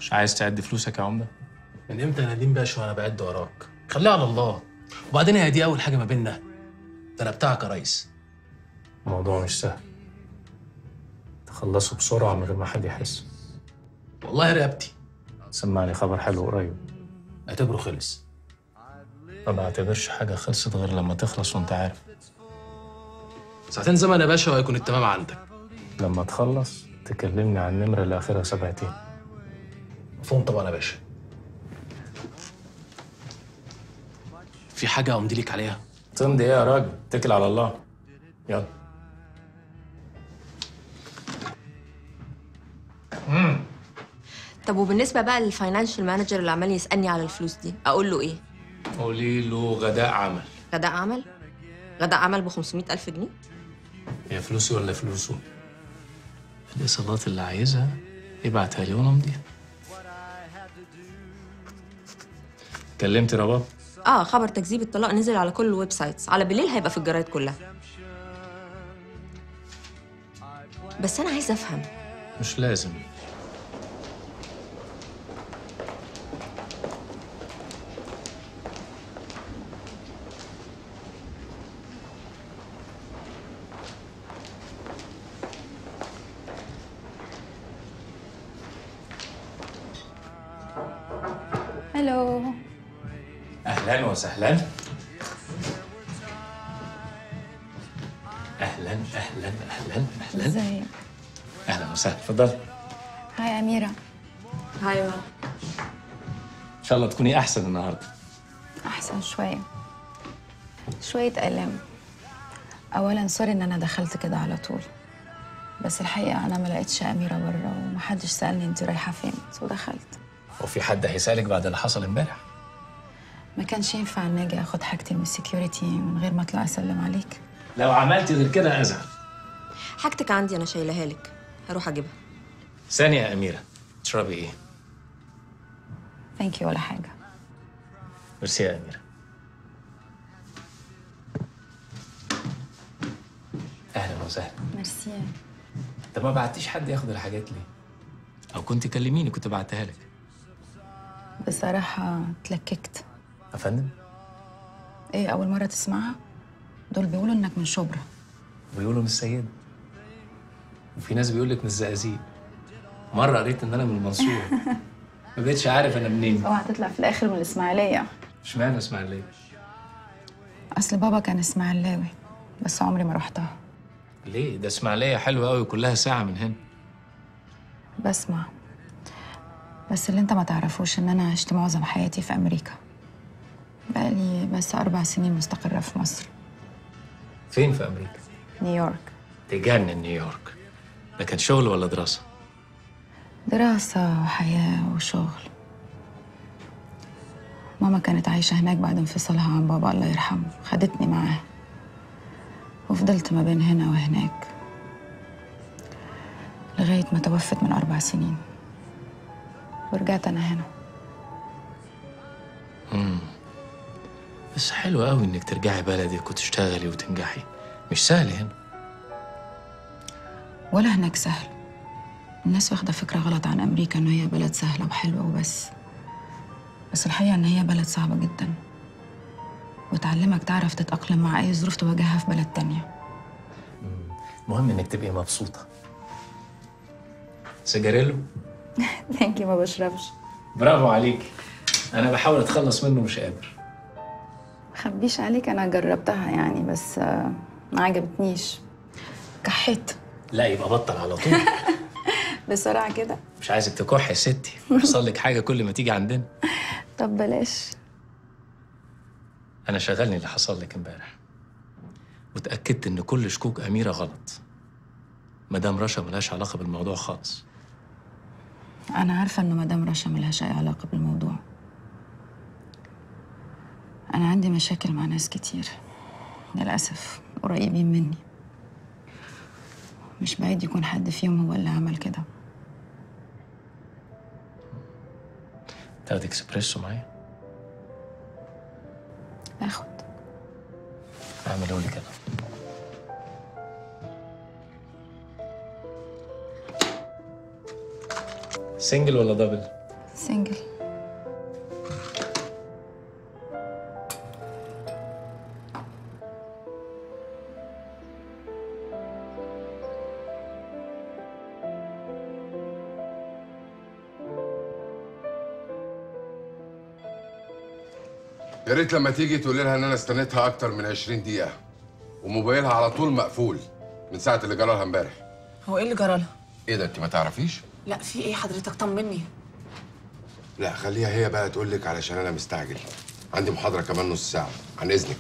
مش عايز تعد فلوسك يا عمده من امتى انا لين باشا وانا بعد وراك خليها على الله وبعدين هي دي اول حاجه ما بيننا ده انا بتاعك يا ريس الموضوع مش سهل تخلصوا بسرعه من غير ما حد يحس والله رقبتي سمعني خبر حلو قريب اعتبره خلص ما بعتبرش حاجه خلصت غير لما تخلص وانت عارف ساعتين زمن يا باشا وهيكون التمام عندك لما تخلص تكلمني عن النمره اللي اخرها سبعتين مفهوم طبعا يا باشا في حاجه امضي لك عليها تمضي ايه يا راجل اتكل على الله يلا طب وبالنسبه بقى للفاينانشال مانجر اللي عمال يسالني على الفلوس دي اقول له ايه قولي له غداء عمل غداء عمل غداء عمل ب 500 الف جنيه هي فلوسي ولا فلوسه الايصالات اللي عايزها يبعتها لي وانا امضيها كلمت رباب اه خبر تكذيب الطلاق نزل على كل الويب سايتس على بالليل هيبقى في الجرايد كلها بس انا عايزه افهم مش لازم هلو اهلا وسهلا اهلا اهلا اهلا اهلا ازيك اهلا وسهلا اتفضل هاي أميرة هاي ان شاء الله تكوني احسن النهارده أحسن شوية شوية ألم أولا سوري إن أنا دخلت كده على طول بس الحقيقة أنا ما لقيتش أميرة بره ومحدش سألني أنت رايحة فين ودخلت وفي حد هيسالك بعد اللي حصل امبارح ما كانش ينفع إن أجي أخد حاجتي من السكيورتي من غير ما أطلع أسلم عليك لو عملتي غير كده ازعل حاجتك عندي انا شايلها لك هروح اجيبها ثانيه يا اميره تشربي ايه ثانك يو ولا حاجة ميرسي يا اميره اهلا وسهلا ميرسي طب ما بعتيش حد ياخد الحاجات ليه او كنت كلميني كنت بعتها لك بصراحة اتلككت يا فندم إيه أول مرة تسمعها؟ دول بيقولوا إنك من شبرا بيقولوا من السيدة وفي ناس بيقول لك من الزقازيق مرة قريت إن أنا من المنصورة ما بقتش عارف أنا منين اوعى تطلع في الآخر من الإسماعيلية اشمعنى إسماعيلية أصل بابا كان إسماعيلاوي بس عمري ما رحتها ليه ده إسماعيلية حلوة أوي كلها ساعة من هنا بسمع بس اللي انت ما تعرفوش ان انا عشت معظم حياتي في امريكا بقالي بس اربع سنين مستقرة في مصر فين في أمريكا؟ نيويورك تجنن نيويورك ده كان شغل ولا دراسة؟ دراسة وحياة وشغل ماما كانت عايشة هناك بعد انفصالها عن بابا الله يرحمه خدتني معاها وفضلت ما بين هنا وهناك لغاية ما توفت من أربع سنين ورجعت أنا هنا بس حلو أوي إنك ترجعي بلدك وتشتغلي وتنجحي مش سهل هنا ولا هناك سهل الناس واخدة فكرة غلط عن أمريكا إن هي بلد سهلة وحلوة وبس بس الحقيقة إن هي بلد صعبة جدا وتعلمك تعرف تتأقلم مع أي ظروف تواجهها في بلد تانية المهم إنك تبقي مبسوطة سيجاريلو ثانك ما بشربش برافو عليكي أنا بحاول أتخلص منه مش قادر خبيش عليك أنا جربتها يعني بس آه، ما عجبتنيش كحيت لا يبقى بطل على طول بسرعة كده مش عايزك تكح يا ستي يحصل لك حاجة كل ما تيجي عندنا طب بلاش أنا شغلني اللي حصل لك امبارح وتأكدت إن كل شكوك أميرة غلط مدام رشا ملهاش علاقة بالموضوع خالص أنا عارفة إن مدام رشا ملهاش أي علاقة بالموضوع أنا عندي مشاكل مع ناس كتير للأسف قريبين مني مش بعيد يكون حد فيهم هو اللي عمل كده تاخد اكسبريسو معايا اخد اعمله لي كده سنجل ولا دبل سنجل يا ريت لما تيجي تقول لها ان انا استنيتها اكتر من 20 دقيقه وموبايلها على طول مقفول من ساعه اللي جرى لها امبارح هو ايه اللي جرالها؟ ايه ده انت ما تعرفيش لا في ايه حضرتك طمني لا خليها هي بقى تقول لك علشان انا مستعجل عندي محاضره كمان نص ساعه عن اذنك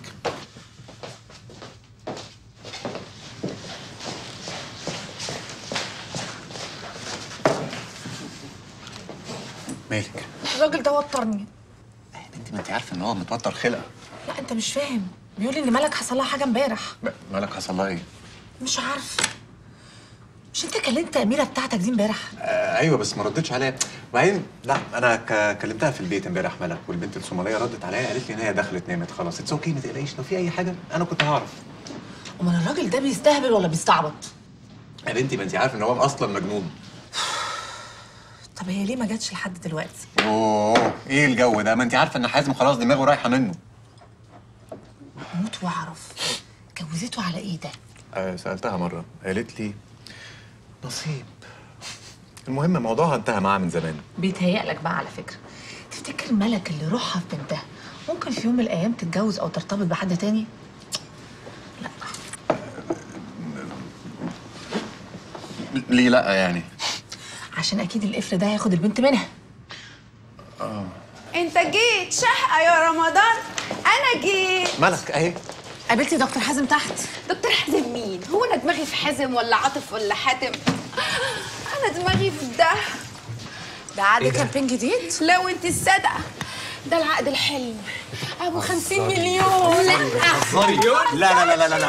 مالك؟ الراجل ده وترني يا بنتي ما انت عارفه ان هو متوتر خلقه لا انت مش فاهم بيقول لي ان مالك حصل لها حاجه امبارح مالك حصل لها ايه؟ مش عارف مش انت كلمت اميره بتاعتك دي امبارح آه ايوه بس ما ردتش عليا وبعدين لا انا ك... كلمتها في البيت امبارح ملك والبنت الصوماليه ردت عليا قالت لي ان هي دخلت نامت خلاص اتس اوكي ما تقلقيش لو في اي حاجه انا كنت هعرف امال الراجل ده بيستهبل ولا بيستعبط يا بنتي ما انت عارفه ان هو اصلا مجنون طب هي ليه ما جاتش لحد دلوقتي اوه ايه الجو ده ما انت عارفه ان حازم خلاص دماغه رايحه منه اموت واعرف جوزته على ايه ده آه سالتها مره قالت لي نصيب المهم موضوعها انتهى معاها من زمان بيتهيألك بقى على فكره تفتكر ملك اللي روحها في بنتها ممكن في يوم من الايام تتجوز او ترتبط بحد تاني ليه لا يعني عشان اكيد القفل ده هياخد البنت منها انت جيت شهقة يا رمضان انا جيت ملك اهي قابلتي دكتور حازم تحت دكتور حازم مين هو انا دماغي في حازم ولا عاطف ولا حاتم انا دماغي في ده ده عقد كامبين جديد لو انت الصدقة ده العقد الحلم ابو خمسين مليون لا لا لا لا لا لا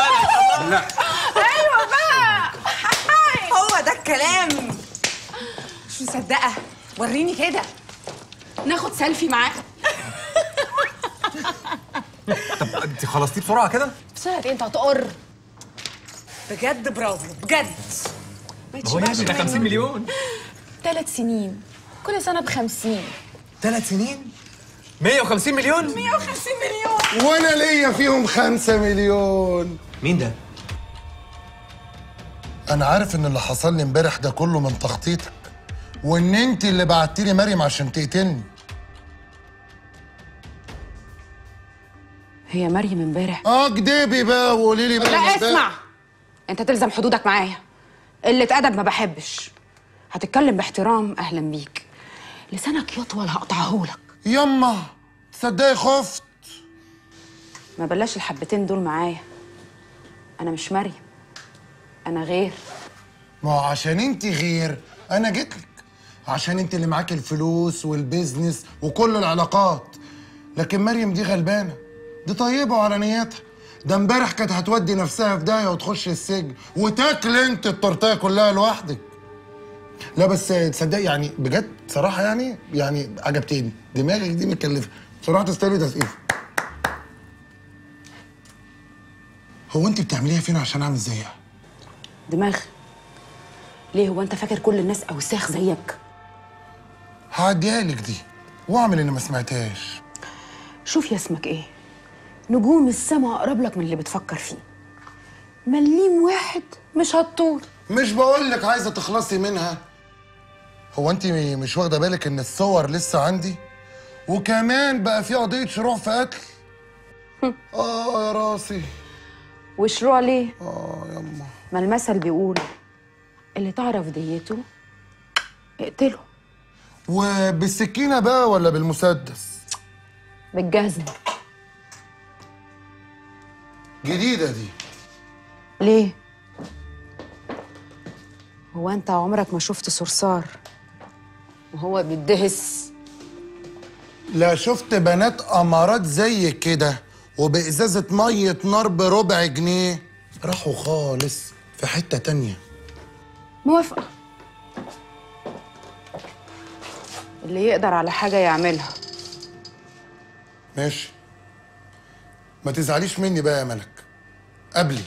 ايوه بقى هو ده الكلام مش مصدقة وريني كده ناخد سيلفي معاه انت خلصتيه بسرعه كده بسرعة ايه انت هتقر بجد برافو بجد هو يعني ده 50 مليون ثلاث سنين كل سنة بخمسين ثلاث سنين 150 مليون 150 مليون وانا ليا فيهم خمسة مليون مين ده انا عارف ان اللي حصل لي امبارح ده كله من تخطيطك وان انت اللي بعتي لي مريم عشان تقتلني هي مريم امبارح اه كدبي بقى وقولي لي بقى لا أنا اسمع انت تلزم حدودك معايا قلة ادب ما بحبش هتتكلم باحترام اهلا بيك لسانك يطول هقطعهولك يما تصدقي خفت ما بلاش الحبتين دول معايا انا مش مريم انا غير ما هو عشان انت غير انا جيتلك عشان انت اللي معاك الفلوس والبيزنس وكل العلاقات لكن مريم دي غلبانه دي طيبه وعلى نيتها ده امبارح كانت هتودي نفسها في داهيه وتخش السجن وتاكل انت التورتيه كلها لوحدك لا بس تصدق يعني بجد صراحه يعني يعني عجبتني دماغك دي متكلفه بصراحه تستاهلي تسقيف هو انت بتعمليها فين عشان اعمل زيها دماغ ليه هو انت فاكر كل الناس اوساخ زيك هعديها لك دي واعمل اني ما سمعتهاش شوف يا اسمك ايه نجوم السما اقرب لك من اللي بتفكر فيه مليم واحد مش هتطول مش بقول لك عايزه تخلصي منها هو انت مش واخده بالك ان الصور لسه عندي وكمان بقى في قضيه شروع في قتل اه يا راسي وشروع ليه اه يما ما المثل بيقول اللي تعرف ديته اقتله وبالسكينه بقى ولا بالمسدس بالجزم جديده دي ليه هو انت عمرك ما شفت صرصار وهو بيدهس لا شفت بنات امارات زي كده وبازازه ميه نار بربع جنيه راحوا خالص في حته تانية موافقة اللي يقدر على حاجة يعملها ماشي ما تزعليش مني بقى يا ملك قبلي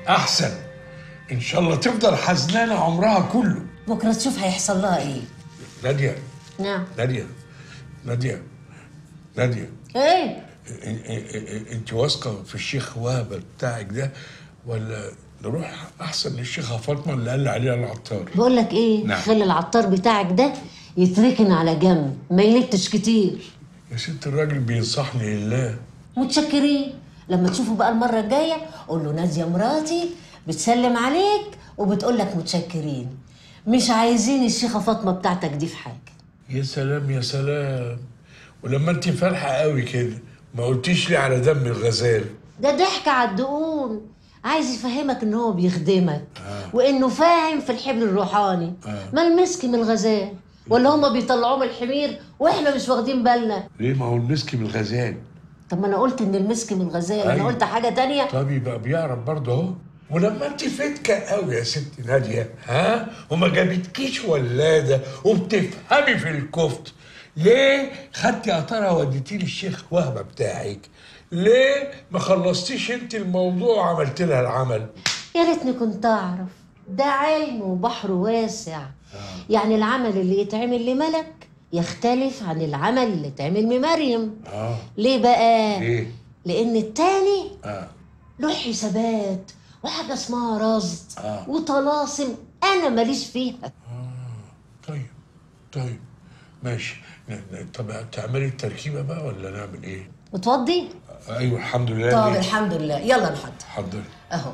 احسن ان شاء الله تفضل حزنانه عمرها كله بكره تشوف هيحصل لها ايه ناديه نعم ناديه ناديه ناديه ايه انت واثقه في الشيخ وهبه بتاعك ده ولا نروح احسن للشيخه فاطمه اللي قال لي عليها العطار بقول لك ايه نعم. خلي العطار بتاعك ده يتركن على جنب ما يلتش كتير يا ست الراجل بينصحني لله متشكرين لما تشوفه بقى المره الجايه قول له ناديه مراتي بتسلم عليك وبتقول لك متشكرين مش عايزين الشيخه فاطمه بتاعتك دي في حاجه يا سلام يا سلام ولما انت فرحه قوي كده ما قلتيش لي على دم الغزال ده ضحك على الدقون عايز يفهمك ان هو بيخدمك وانه فاهم في الحبل الروحاني آه. ما المسك من الغزال ولا هما بيطلعوه من الحمير واحنا مش واخدين بالنا ليه ما هو المسك من الغزال طب ما انا قلت ان المسك من الغزال انا أيوة. قلت حاجه تانية طب يبقى بيعرف برضه اهو ولما انت فتكه قوي يا ست ناديه ها وما جابتكيش ولاده وبتفهمي في الكفت ليه خدتي قطره وديتيه للشيخ وهبه بتاعك ليه ما خلصتيش انت الموضوع وعملت لها العمل يا ريتني كنت اعرف ده علم وبحر واسع يعني العمل اللي يتعمل لملك يختلف عن العمل اللي يتعمل لمريم اه ليه بقى ليه لان التاني اه له حسابات وحاجه اسمها رصد آه. وطلاسم انا ماليش فيها طيب طيب ماشي ن- ن- طب تعملي التركيبه بقى ولا نعمل ايه متوضي ايوه الحمد لله طب ليه؟ الحمد لله يلا نحضر حضري اهو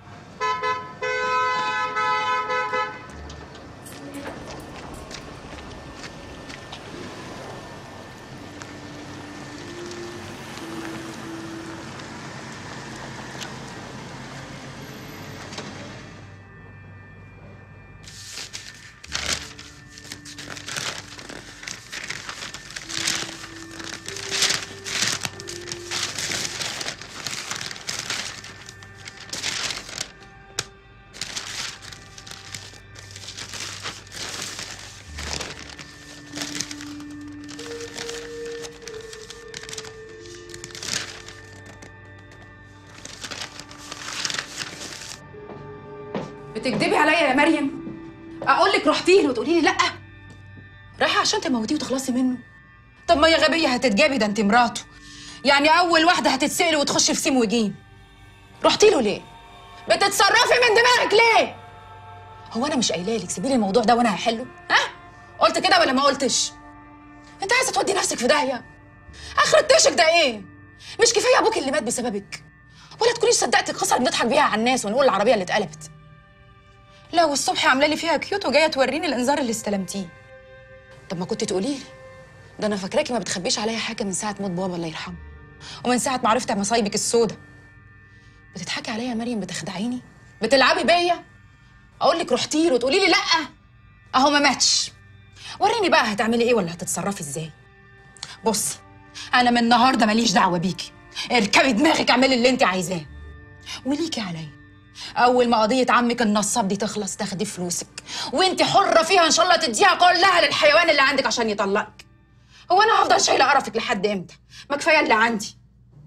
بتكدبي عليا يا مريم اقول لك رحتي له وتقولي لي لا رايحه عشان تموتيه وتخلصي منه طب ما يا غبيه هتتجابي ده انت مراته يعني اول واحده هتتسأل وتخش في سين وجيم رحتي له ليه بتتصرفي من دماغك ليه هو انا مش قايله لك سيبي لي الموضوع ده وانا هحله ها قلت كده ولا ما قلتش انت عايزه تودي نفسك في داهيه اخر التشك ده ايه مش كفايه ابوك اللي مات بسببك ولا تكونيش صدقتي القصه اللي بنضحك بيها على الناس ونقول العربيه اللي اتقلبت لا والصبح عامله لي فيها كيوت وجايه توريني الانذار اللي استلمتيه طب ما كنت تقولي لي ده انا فاكراكي ما بتخبيش عليا حاجه من ساعه موت بابا الله يرحمه ومن ساعه ما عرفت مصايبك السودة بتضحكي عليا يا مريم بتخدعيني بتلعبي بيا اقول لك رحتي له وتقولي لي لا اهو ما ماتش وريني بقى هتعملي ايه ولا هتتصرفي ازاي بصي انا من النهارده ماليش دعوه بيكي اركبي دماغك اعملي اللي انت عايزاه وليكي عليا اول ما قضيه عمك النصاب دي تخلص تاخدي فلوسك وانت حره فيها ان شاء الله تديها كلها للحيوان اللي عندك عشان يطلقك هو انا هفضل شايله قرفك لحد امتى ما كفايه اللي عندي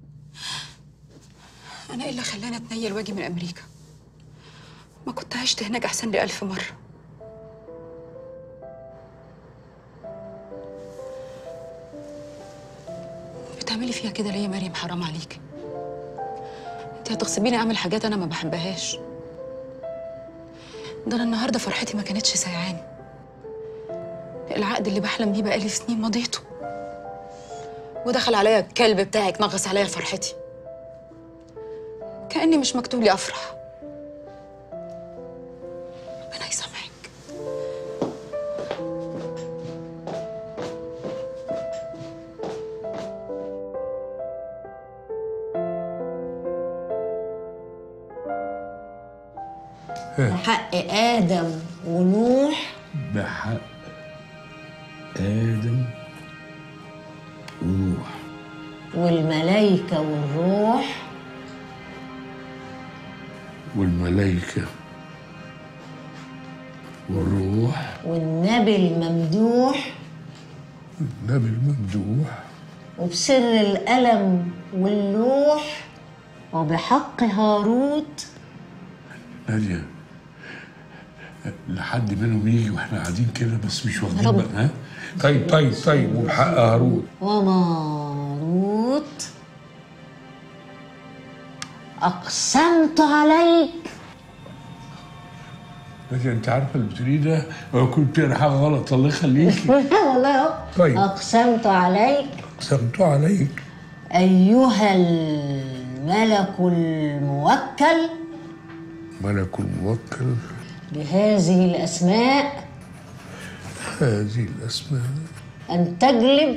انا ايه اللي خلاني اتنيل واجي من امريكا ما كنت عشت هناك احسن لي الف مره بتعملي فيها كده ليه يا مريم حرام عليكي انت هتغصبيني اعمل حاجات انا ما بحبهاش ده انا النهارده فرحتي ما كانتش سايعاني العقد اللي بحلم بيه بقالي سنين مضيته ودخل عليا الكلب بتاعك نغص عليا فرحتي كاني مش مكتوب لي افرح ربنا يسامحك حق ادم ونوح بحق آدم ونوح والملايكه والروح والملائكة والروح والنبي الممدوح النبي الممدوح ناديه لحد منهم يجي واحنا قاعدين كده بس مش واخدين رب. بالنا ها طيب طيب طيب وبحق هارون وماروت أقسمت عليك ناديه انت عارفه اللي بتقوليه ده لو كنت بتقرا حاجه غلط الله يخليكي والله أهو طيب. أقسمت عليك اقسمت عليك أيها الملك الموكل ملك الموكل بهذه الأسماء هذه الاسماء أن تجلب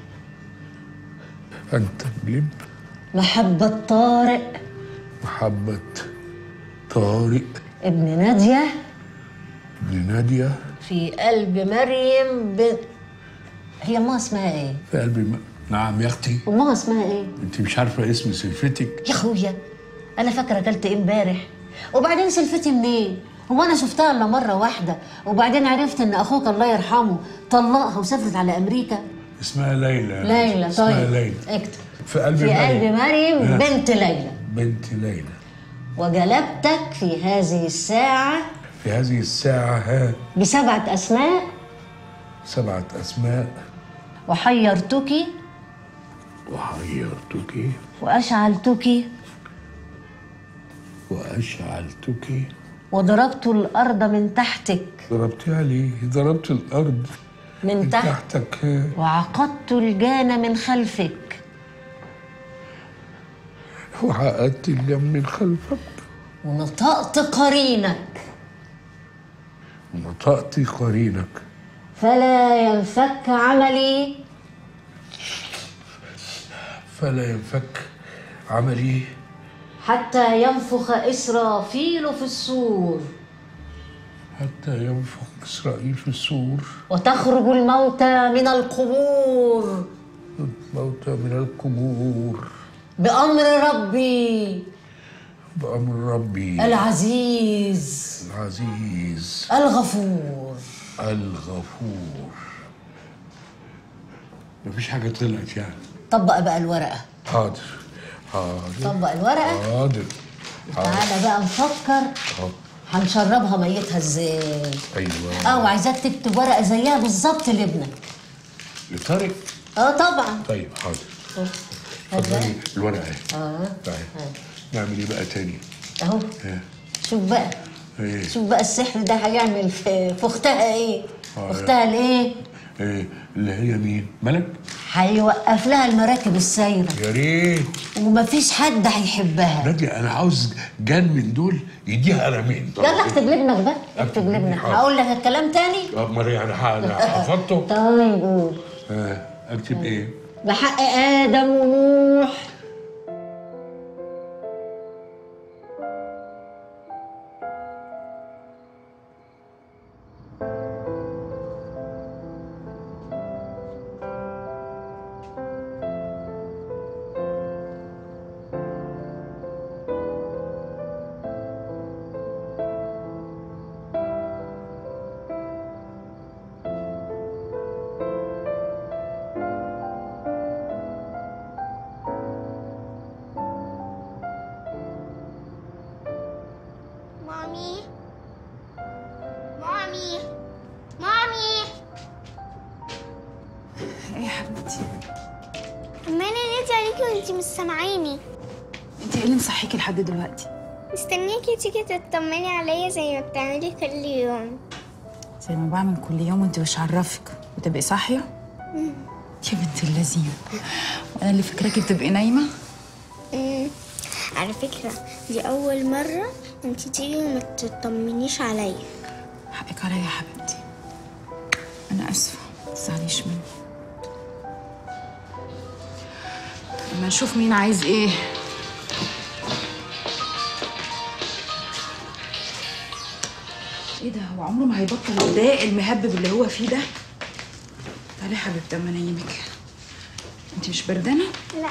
ان تجلب محبة طارق محبه طارق ابن نادية بن ناديه في قلب مريم بنت هي أمها اسمها إيه؟ في قلبي م... نعم يا اختي أمها اسمها إيه؟ انت مش عارفه اسم سلفتك يا اخويا انا فاكره اكلت ايه امبارح وبعدين سلفتي منين هو انا شفتها الا مره واحده وبعدين عرفت ان اخوك الله يرحمه طلقها وسافرت على امريكا اسمها ليلى ليلى اسمها طيب ليلى اكتب في قلب في قلب مريم آه. بنت ليلى بنت ليلى وجلبتك في هذه الساعه في هذه الساعة ها بسبعه اسماء سبعة أسماء وحيرتك وحيرتك واشعلتك وأشعلتك وضربت الارض من تحتك ضربتها ليه؟ ضربت الأرض من من تحت تحتك ها. وعقدت الجان من خلفك وعقدت الجم من خلفك ونطقت قرينك ونطقت قرينك فلا ينفك عملي فلا ينفك عملي حتى ينفخ إسرافيل في الصور حتى ينفخ إسرائيل في السور وتخرج الموتى من القبور الموتى من القبور بأمر ربي بأمر ربي العزيز العزيز الغفور الغفور مفيش حاجة طلعت يعني طبق بقى الورقة حاضر حاضر طبق الورقة حاضر حاضر تعالى بقى نفكر حاضر. هنشربها ميتها ازاي ايوه اه وعايزاك تكتب ورقة زيها بالظبط لابنك لطارق اه طبعا طيب حاضر هذا اتفضلي الورقة اهي اه تعالي نعمل ايه بقى تاني؟ اهو ها، شوف بقى ايه شوف بقى السحر ده هيعمل في, في اختها ايه آه. اختها الايه ايه اللي هي مين؟ ملك؟ هيوقف لها المراكب السايره يا ريت ومفيش حد هيحبها نادية انا عاوز جان من دول يديها قلمين يلا اكتب لابنك بقى اكتب لابنك حاضر. هقول لك الكلام تاني طب ما يعني ح- حفظته طيب قول ها، اكتب ايه؟ بحق ادم ونوح مامي مامي مامي ايه يا حبيبتي عمالة نادي عليكي وانتي مش سامعاني انت ايه اللي مصحيكي لحد دلوقتي مستنياكي تيجي تطمني عليا زي ما بتعملي كل يوم زي ما بعمل كل يوم وانت مش عرفك وتبقي صاحيه يا بنت اللذينه وانا اللي فاكراكي بتبقي نايمه أمم، على فكرة دي أول مرة انتي تيجي وما تطمنيش عليا حقك عليا يا حبيبتي انا اسفه متزعليش مني لما نشوف مين عايز ايه ايه ده هو عمره ما هيبطل الضايق المهبب اللي هو فيه ده تعالي يا حبيبتي اما انيمك انت مش بردانه لا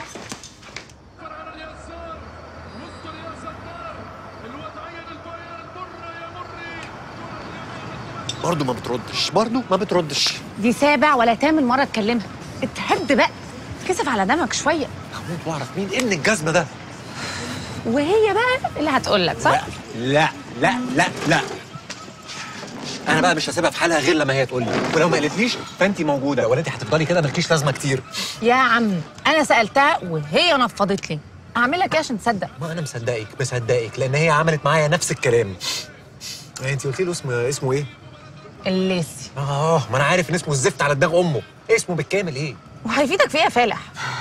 برضه ما بتردش برضه ما بتردش دي سابع ولا تامن مرة تكلمها اتهد بقى كسف على دمك شوية هموت واعرف مين ابن الجزمه ده وهي بقى اللي هتقول لك صح؟ لا لا لا لا انا بقى مش هسيبها في حالها غير لما هي تقول لي ولو ما قالتليش فانت موجوده ولا انت هتفضلي كده مالكيش لازمه كتير يا عم انا سالتها وهي نفضت لي اعمل لك ايه عشان تصدق ما انا مصدقك مصدقك لان هي عملت معايا نفس الكلام انت قلت له اسمه اسمه ايه الليسي اه ما انا عارف ان اسمه الزفت على دماغ امه اسمه بالكامل ايه وهيفيدك في ايه يا فالح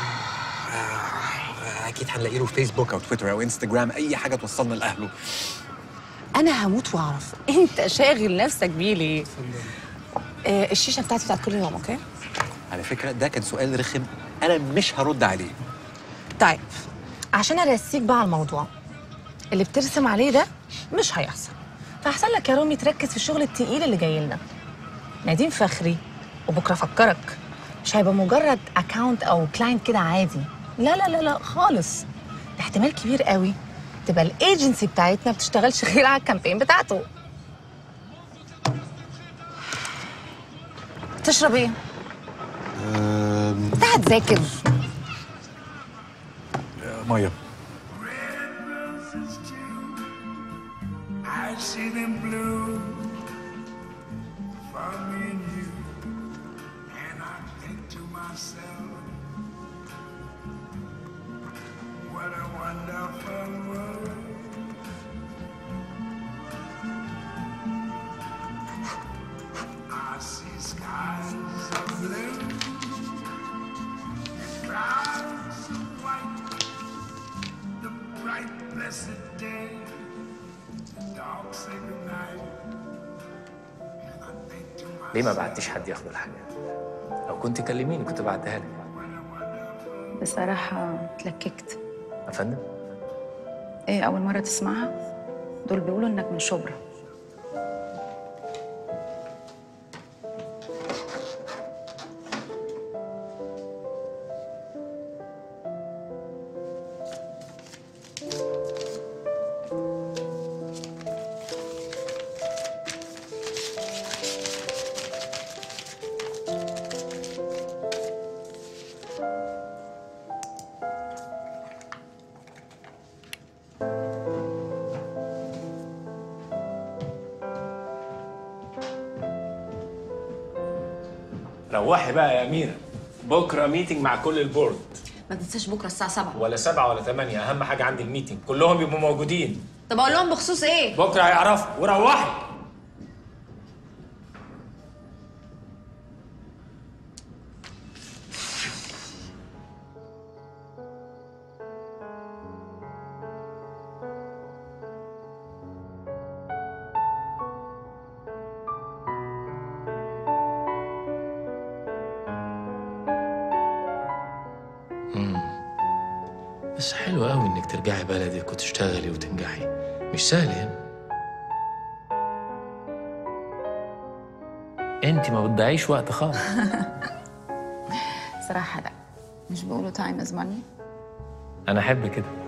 اكيد هنلاقي له في فيسبوك او تويتر او انستجرام اي حاجه توصلنا لاهله انا هموت واعرف انت شاغل نفسك بيه ليه آه الشيشه بتاعتي بتاعت كل يوم اوكي على فكره ده كان سؤال رخم انا مش هرد عليه طيب عشان ارسيك بقى على الموضوع اللي بترسم عليه ده مش هيحصل فاحسن لك يا رومي تركز في الشغل التقيل اللي جاي لنا نادين فخري وبكره افكرك مش هيبقى مجرد اكاونت او كلاينت كده عادي لا لا لا لا خالص ده احتمال كبير قوي تبقى الايجنسي بتاعتنا ما بتشتغلش غير على الكامبين بتاعته تشرب ايه؟ انت هتذاكر ميه I see them blue for me and you. And I think to myself, what a wonderful world. I see skies of blue and clouds of white, the bright blessed day. Dog say goodnight. ليه ما بعتيش حد ياخد الحاجات لو كنت كلميني كنت بعتها لك بصراحة اتلككت يا فندم ايه أول مرة تسمعها؟ دول بيقولوا إنك من شبرا روحي بقى يا أميرة بكرة ميتنج مع كل البورد ما تنساش بكره الساعه 7 ولا سبعة ولا ثمانية أهم حاجة عندي الميتنج كلهم يبقوا موجودين طب اقول لهم بخصوص ايه بكرة هيعرفوا وروحي مم. بس حلو قوي انك ترجعي بلدك وتشتغلي وتنجحي مش سهل هنا انت ما بتضيعيش وقت خالص صراحة لا مش بيقولوا تايم از ماني انا احب كده